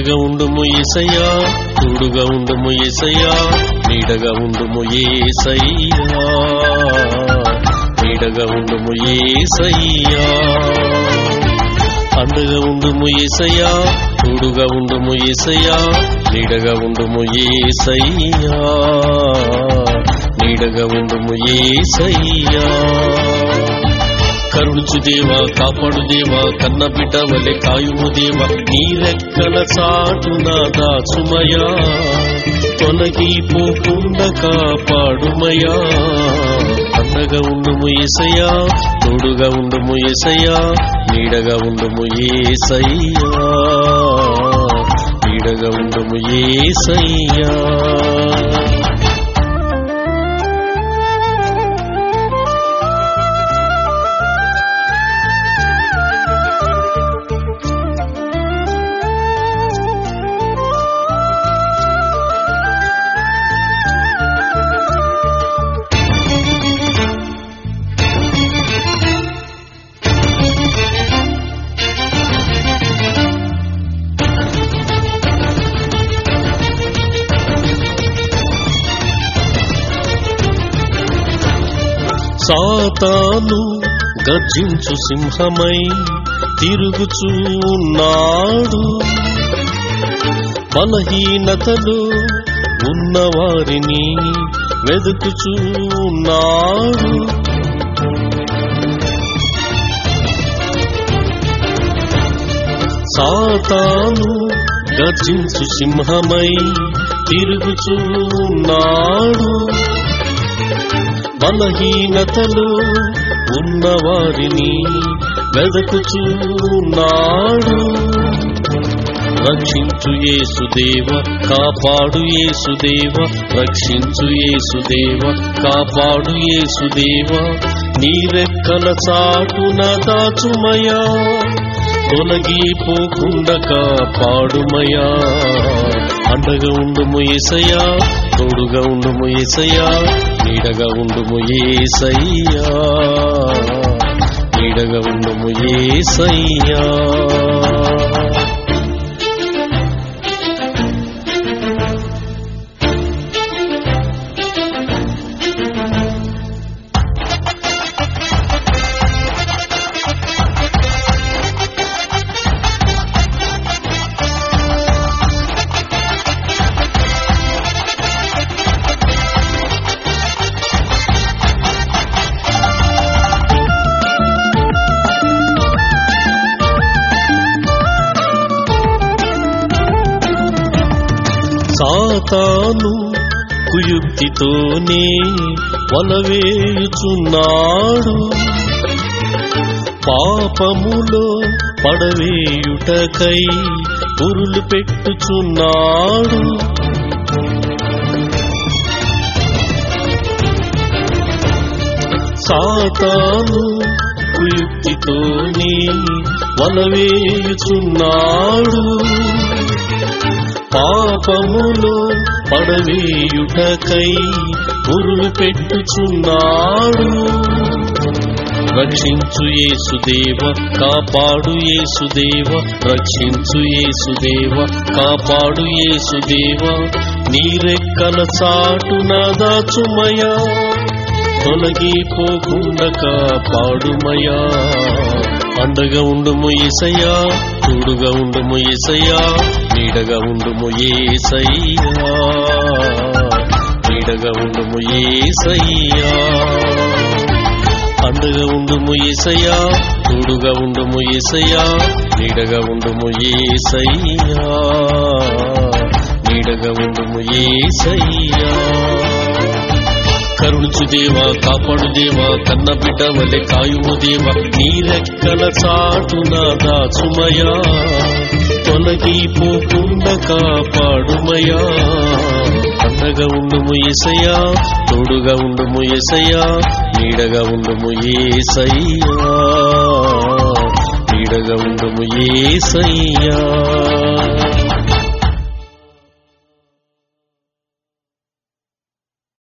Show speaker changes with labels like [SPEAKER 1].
[SPEAKER 1] అండగా ఉండుము ఏసయ్యా తోడుగా ఉండుము ఏసయ్యా నీడగా ఉండుము ఏసయ్యా నీడగా ఉండుము ఏసయ్యా అండగా ఉండుము ఏసయ్యా తోడుగా ఉండుము ఏసయ్యా నీడగా ఉండుము ఏసయ్యా నీడగా ఉండుము ఏసయ్యా కరుణించు దేవా కాపాడు దేవా కన్న బిడ్డ వలె కాయుము దేవా నీ రెక్కల చాటున దాచుమయా తొలగిపోకుండా కాపాడుమయా అండగా ఉండుము ఏసయ్యా తోడుగా ఉండుము ఏసయ్యా నీడగా ఉండుము ఏసయ్యా నీడగా ఉండుము ఏసయ్యా సాతాను గర్జించు సింహమై తిరుగుచూ ఉన్నాడు బలహీనతలు ఉన్నవారిని వెతుకుచూ ఉన్నాడు సాతాను గర్జించు సింహమై తిరుగుచూ ఉన్నాడు బలహీనతలు ఉన్నవారిని వెదకుచున్నాడు రక్షించు యేసుదేవ కాపాడు యేసుదేవ రక్షించు యేసుదేవ కాపాడు యేసుదేవ నీ రెక్కల చాటున దాచుమయా తొలగిపోకుండా కాపాడుమయా అండగా ఉండుము ఏసయ్యా తోడుగా ఉండుము ఏసయ్యా నీడగా ఉండుము ఏసయ్యా నీడగా ఉండుము ఏసయ్యా సాతాను కుయుక్తితోనే వలవేయుచున్నాడు పాపములో పడవేయుటకై పురులు పెట్టుచున్నాడు సాతాను కుయుక్తితోనే వలవేయుచున్నాడు పాపములో పడవేయుటకై పురులు పెట్టుచున్నాడు రక్షించు యేసుదేవ కాపాడు యేసుదేవ రక్షించు యేసుదేవ కాపాడు యేసుదేవ నీ రెక్కల చాటున దాచుమయా తొలగిపోకుండా కాపాడుమయా అండగా ఉండుము ఏసయ్యా తోడుగా ఉండుము ఏసయ్యా నీడగా ఉండుము ఏసయ్యా నీడగా ఉండుము ఏసయ్యా అండగా ఉండుము ఏసయ్యా తోడుగా ఉండుము ఏసయ్యా నీడగా ఉండుము ఏసయ్యా నీడగా ఉండుము ఏసయ్యా కరుణించు దేవా కాపాడు దేవా కన్న బిడ్డ వలె కాయుము దేవా నీ రెక్కల చాటున దాచుమయా తొలగిపోకుండా కాపాడుమయా అండగా ఉండుము ఏసయ్యా తోడుగా ఉండుము ఏసయ్యా నీడగా ఉండుము ఏసయ్యా నీడగా ఉండుము ఏసయ్యా